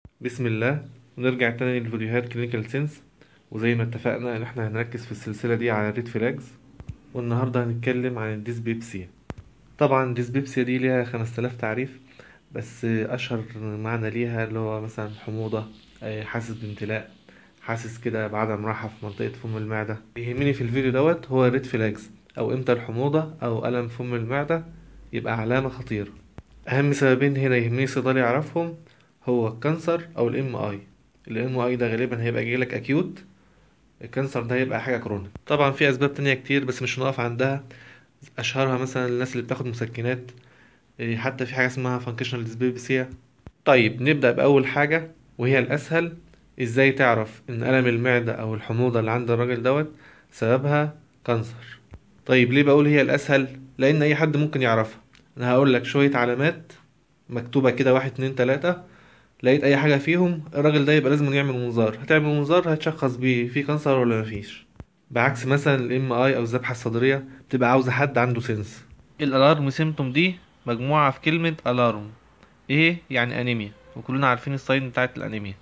بسم الله ونرجع تاني لفيديوهات كلينيكال سينس وزي ما اتفقنا ان احنا هنركز في السلسلة دي على الريد فلاجز والنهاردة هنتكلم عن الديسبيبسيا طبعا الديسبيبسيا دي ليها 5000 تعريف بس اشهر معنى ليها اللي هو مثلا حموضة آه، حاسس بامتلاء حاسس كده بعدم راحة في منطقة فم المعدة يهمني في الفيديو دوت هو الريد فلاجز او امتى الحموضة او ألم فم المعدة يبقى علامة خطيرة اهم سببين هنا يهمني الصيدلي يعرفهم هو الكانسر او الام اي الام اي ده غالبا هيبقى جايلك اكيوت الكانسر ده هيبقى حاجه كرونيك طبعا في اسباب تانية كتير بس مش هنقف عندها اشهرها مثلا الناس اللي بتاخد مسكنات إيه، حتى في حاجه اسمها فانكشنال ديسبيبسيا طيب نبدا باول حاجه وهي الاسهل ازاي تعرف ان الم المعده او الحموضه اللي عند الراجل دوت سببها كانسر طيب ليه بقول هي الاسهل لان اي حد ممكن يعرفها انا هقول لك شويه علامات مكتوبه كده واحد اتنين تلاته لقيت اي حاجه فيهم الراجل ده يبقى لازم يعمل منظار هتعمل منظار هتشخص بيه في كانسر ولا مفيش بعكس مثلا الام اي او الذبحه الصدريه بتبقى عاوزه حد عنده سنس الالارم سيمتوم دي مجموعة في كلمة الارم ايه يعني انيميا وكلنا عارفين الساين بتاعت الانيميا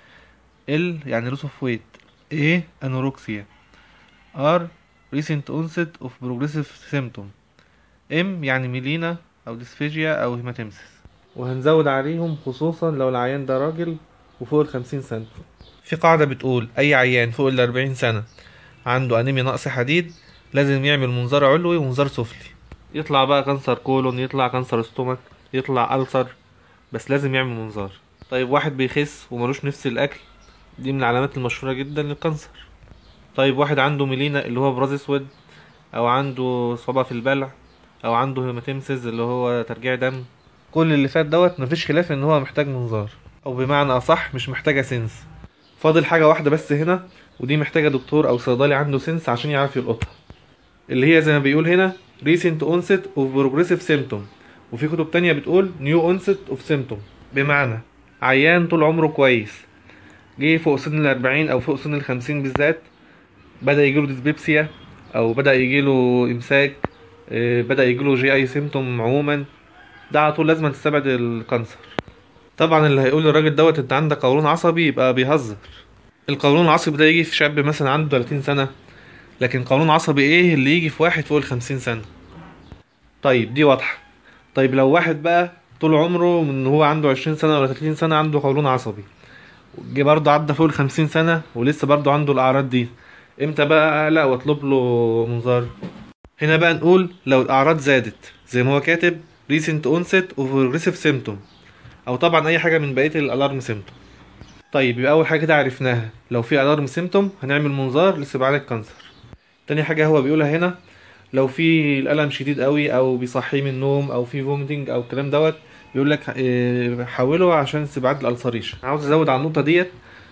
ال يعني لوس اوف ويت ايه انوركسيا ار recent onset of progressive symptom ام يعني ميلينا او ديسفيجيا او هيماتيمسيس وهنزود عليهم خصوصا لو العيان ده راجل وفوق الخمسين سنة في قاعدة بتقول أي عيان فوق الأربعين سنة عنده أنيميا نقص حديد لازم يعمل منظار علوي ومنظار سفلي يطلع بقى كانسر كولون يطلع كانسر ستومك يطلع ألسر بس لازم يعمل منظار طيب واحد بيخس وملوش نفس الأكل دي من العلامات المشهورة جدا للكانسر طيب واحد عنده ميلينا اللي هو براز اسود أو عنده صعوبة في البلع أو عنده هيماتيمسيس اللي هو ترجيع دم كل اللي فات دوت مفيش خلاف ان هو محتاج منظار او بمعنى اصح مش محتاجه سنس فاضل حاجه واحده بس هنا ودي محتاجه دكتور او صيدلي عنده سنس عشان يعرف يلقطها اللي هي زي ما بيقول هنا recent onset of progressive symptom وفي كتب تانية بتقول new onset of symptom بمعنى عيان طول عمره كويس جه فوق سن الأربعين أو فوق سن الخمسين بالذات بدأ يجيله ديسبيبسيا أو بدأ يجيله إمساك آه، بدأ يجيله جي أي سيمتوم عموما ده على طول لازم تستبعد الكانسر طبعا اللي هيقول للراجل دوت انت عندك قولون عصبي يبقى بيهزر القولون العصبي ده يجي في شاب مثلا عنده 30 سنة لكن قولون عصبي ايه اللي يجي في واحد فوق ال 50 سنة طيب دي واضحة طيب لو واحد بقى طول عمره من هو عنده 20 سنة ولا 30 سنة عنده قولون عصبي جه برضه عدى فوق ال 50 سنة ولسه برضه عنده الأعراض دي امتى بقى اقلق واطلب له منظار هنا بقى نقول لو الأعراض زادت زي ما هو كاتب recent onset of progressive symptom او طبعا اي حاجه من بقيه الالارم سيمتوم طيب يبقى اول حاجه كده عرفناها لو في الارم سيمتوم هنعمل منظار لاستبعاد الكانسر تاني حاجه هو بيقولها هنا لو في الالم شديد قوي او بيصحيه من النوم او في فوميتنج او الكلام دوت بيقول لك إيه، حوله عشان استبعاد الالسريشن عاوز ازود على النقطه ديت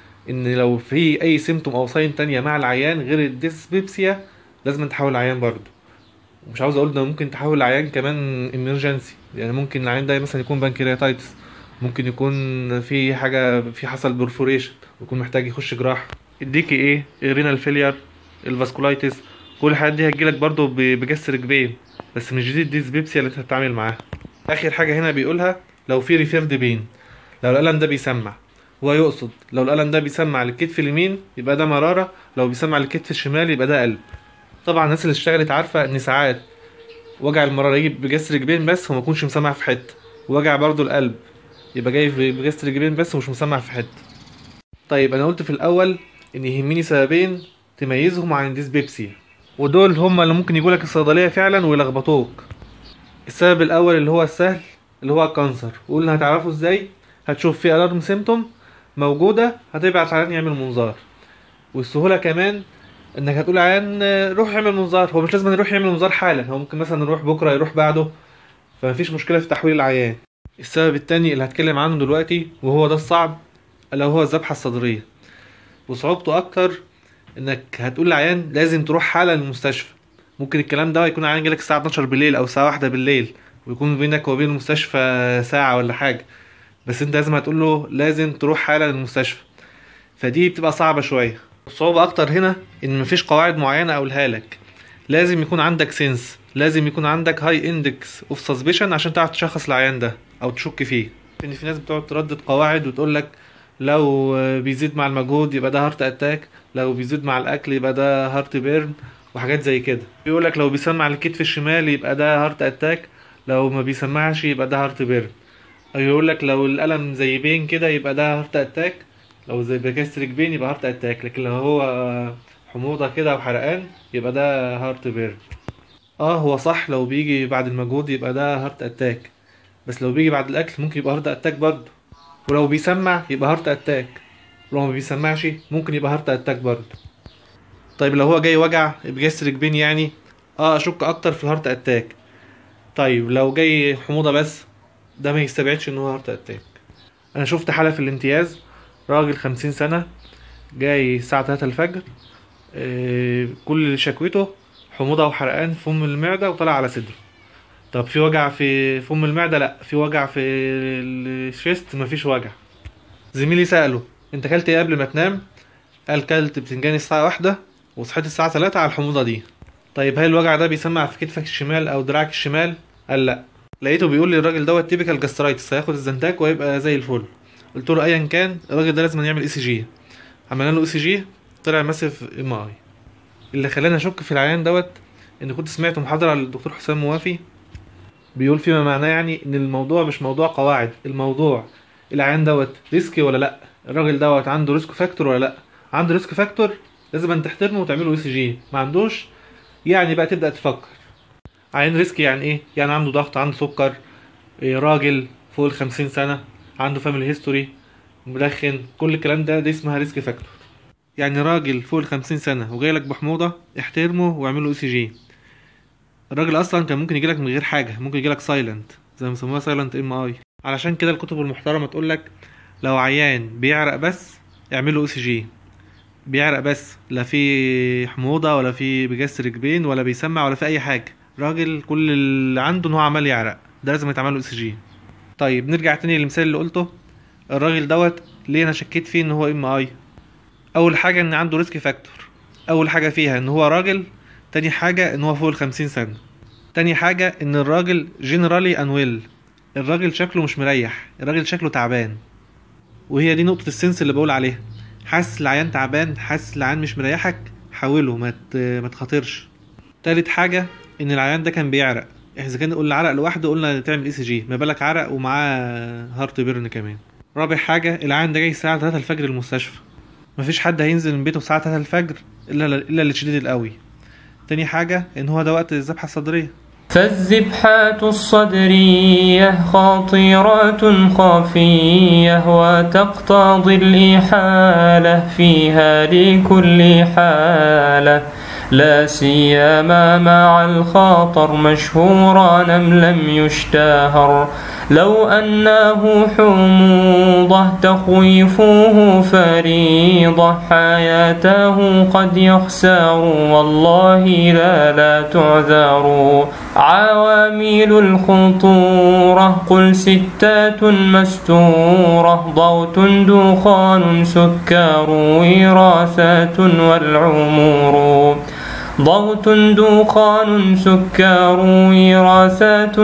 ان لو في اي سيمتوم او ساين تانية مع العيان غير الديسبيبسيا لازم تحول العيان برضه ومش عاوز اقول ده ممكن تحول العيان كمان امرجنسي يعني ممكن العيان ده مثلا يكون بانكرياتايتس ممكن يكون في حاجه في حصل برفوريشن ويكون محتاج يخش جراحه الديكي ايه الرينال فيلير الفاسكولايتس كل الحاجات دي هتجيلك برضو ب- بجسر بين بس مش دي الديسبيبسيا اللي انت هتتعامل معاها اخر حاجه هنا بيقولها لو في ريفيرد بين لو الالم ده بيسمع هو يقصد لو الالم ده بيسمع للكتف اليمين يبقى ده مراره لو بيسمع للكتف الشمال يبقى ده قلب طبعا الناس اللي اشتغلت عارفه ان ساعات وجع المراره يجي بجسر جبين بس وما يكونش مسمع في حته وجع برضو القلب يبقى جاي في- بجسر جبين بس ومش مسمع في حته طيب انا قلت في الاول ان يهمني سببين تميزهم عن الديسبيبسيا ودول هما اللي ممكن يجولك الصيدليه فعلا ويلخبطوك السبب الاول اللي هو السهل اللي هو الكانسر وقلنا هتعرفه ازاي هتشوف في الارم سيمتوم موجوده هتبعت عيان يعمل منظار والسهوله كمان انك هتقول عيان آه، روح اعمل منظار هو مش لازم يروح يعمل منظار حالا هو ممكن مثلا يروح بكره يروح بعده فمفيش مشكله في تحويل العيان السبب التاني اللي هتكلم عنه دلوقتي وهو ده الصعب الا وهو الذبحه الصدريه وصعوبته اكتر انك هتقول للعيان لازم تروح حالا المستشفى ممكن الكلام ده يكون عيان جالك الساعه 12 بالليل او الساعه 1 بالليل ويكون بينك وبين المستشفى ساعه ولا حاجه بس انت لازم هتقول له لازم تروح حالا المستشفى فدي بتبقى صعبه شويه الصعوبة أكتر هنا إن مفيش قواعد معينة أقولها لك لازم يكون عندك سنس لازم يكون عندك هاي اندكس اوف سسبشن عشان تعرف تشخص العيان ده أو تشك فيه إن في ناس بتقعد تردد قواعد وتقول لك لو آه، بيزيد مع المجهود يبقى ده هارت اتاك لو بيزيد مع الاكل يبقى ده هارت بيرن وحاجات زي كده بيقول لك لو بيسمع الكتف الشمال يبقى ده هارت اتاك لو ما بيسمعش يبقى ده هارت بيرن او يقول لك لو الالم زي بين كده يبقى ده هارت اتاك لو زي بجاستريك بين يبقى هارت اتاك لكن لو هو آه، حموضه كده وحرقان يبقى ده هارت بيرن اه هو صح لو بيجي بعد المجهود يبقى ده هارت اتاك بس لو بيجي بعد الاكل ممكن يبقى هارت اتاك برضه ولو بيسمع يبقى هارت اتاك ولو ما بيسمعش ممكن يبقى هارت اتاك برضه طيب لو هو جاي وجع بجاستريك بين يعني اه اشك اكتر في الهارت اتاك طيب لو جاي حموضه بس ده ما يستبعدش ان هو هارت اتاك انا شفت حالة في الامتياز راجل خمسين سنة جاي الساعة تلاتة الفجر آه، كل شكوته حموضة وحرقان في فم المعدة وطلع على صدره طب في وجع في فم المعدة لا في وجع في الشيست مفيش وجع زميلي سأله انت كلت ايه قبل ما تنام قال كلت بتنجان الساعة واحدة وصحيت الساعة تلاتة على الحموضة دي طيب هل الوجع ده بيسمع في كتفك الشمال او دراعك الشمال قال لا لقيته بيقول لي الراجل دوت تيبيكال جاسترايتس هياخد الزنتاك وهيبقى زي الفل قلت له ايا كان الراجل ده لازم يعمل اي سي جي عملنا له اي سي جي طلع ماسف ام اي اللي خلاني اشك في العيان دوت ان كنت سمعت محاضره للدكتور حسام موافي بيقول فيما معناه يعني ان الموضوع مش موضوع قواعد الموضوع العيان دوت ريسكي ولا لا الراجل دوت عنده ريسك فاكتور ولا لا عنده ريسك فاكتور لازم أن تحترمه وتعمله اي سي جي ما عندوش يعني بقى تبدا تفكر عيان ريسكي يعني ايه يعني عنده ضغط عنده سكر إيه راجل فوق الخمسين سنة عنده فاميلي هيستوري مدخن كل الكلام ده دي اسمها ريسك فاكتور يعني راجل فوق الخمسين سنة وجاي لك بحموضة احترمه واعمله اي سي جي الراجل اصلا كان ممكن يجيلك من غير حاجة ممكن يجيلك سايلنت زي ما بيسموها سايلنت ام اي علشان كده الكتب المحترمة تقول لك لو عيان بيعرق بس اعمله اي سي جي بيعرق بس لا في حموضة ولا في بيجستريك بين ولا بيسمع ولا في اي حاجة راجل كل اللي عنده ان هو عمال يعرق ده لازم يتعمل له اي سي جي طيب نرجع تاني للمثال اللي قلته الراجل دوت ليه انا شكيت فيه ان هو ام اي اول حاجه ان عنده ريسك فاكتور اول حاجه فيها ان هو راجل تاني حاجه ان هو فوق الخمسين سنه تاني حاجه ان الراجل جنرالي انويل الراجل شكله مش مريح الراجل شكله تعبان وهي دي نقطه السنس اللي بقول عليها حاسس العيان تعبان حاسس العيان مش مريحك حاوله ما ت- ما تخاطرش تالت حاجه ان العيان ده كان بيعرق اذا كان قلنا عرق لوحده قلنا تعمل اي سي جي ما بالك عرق ومعاه هارت بيرن كمان رابع حاجه العيان ده جاي الساعه 3 الفجر المستشفى مفيش حد هينزل من بيته الساعه 3 الفجر الا الا اللي شديد القوي تاني حاجه ان هو ده وقت الذبحه الصدريه فالذبحات الصدرية خاطرات خافية وتقتضي الإحالة فيها لكل حالة لا سيما مع الخاطر مشهورا أم لم يشتهر لو أنه حموضة تخويفه فريضة حياته قد يخسر والله لا لا تعذر عوامل الخطورة قل ستات مستورة ضغط دخان سكر وراثات والعمور ضغط دخان سكر وراثات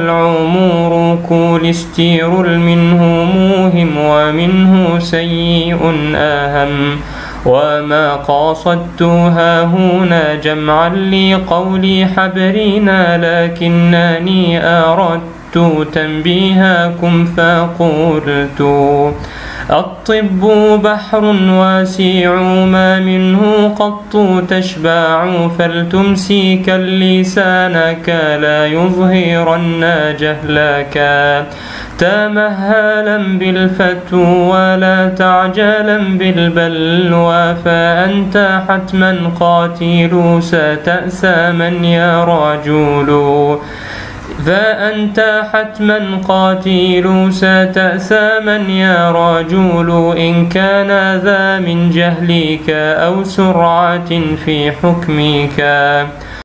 والعمور كوليسترول منه موهم ومنه سيء أهم وما قاصدتها هنا جمعا لقول حبرنا لكنني أردت تنبيهكم فقلت الطب بحر واسع ما منه قط تشبع فلتمسك اللسانك لا يظهرن جهلك تمهلا بالفتو ولا تعجلا بالبلوى فأنت حتما قاتل ستأسى من يا رجل فأنت حتما قاتل ستأسى من يا رجل إن كان ذا من جهلك أو سرعة في حكمك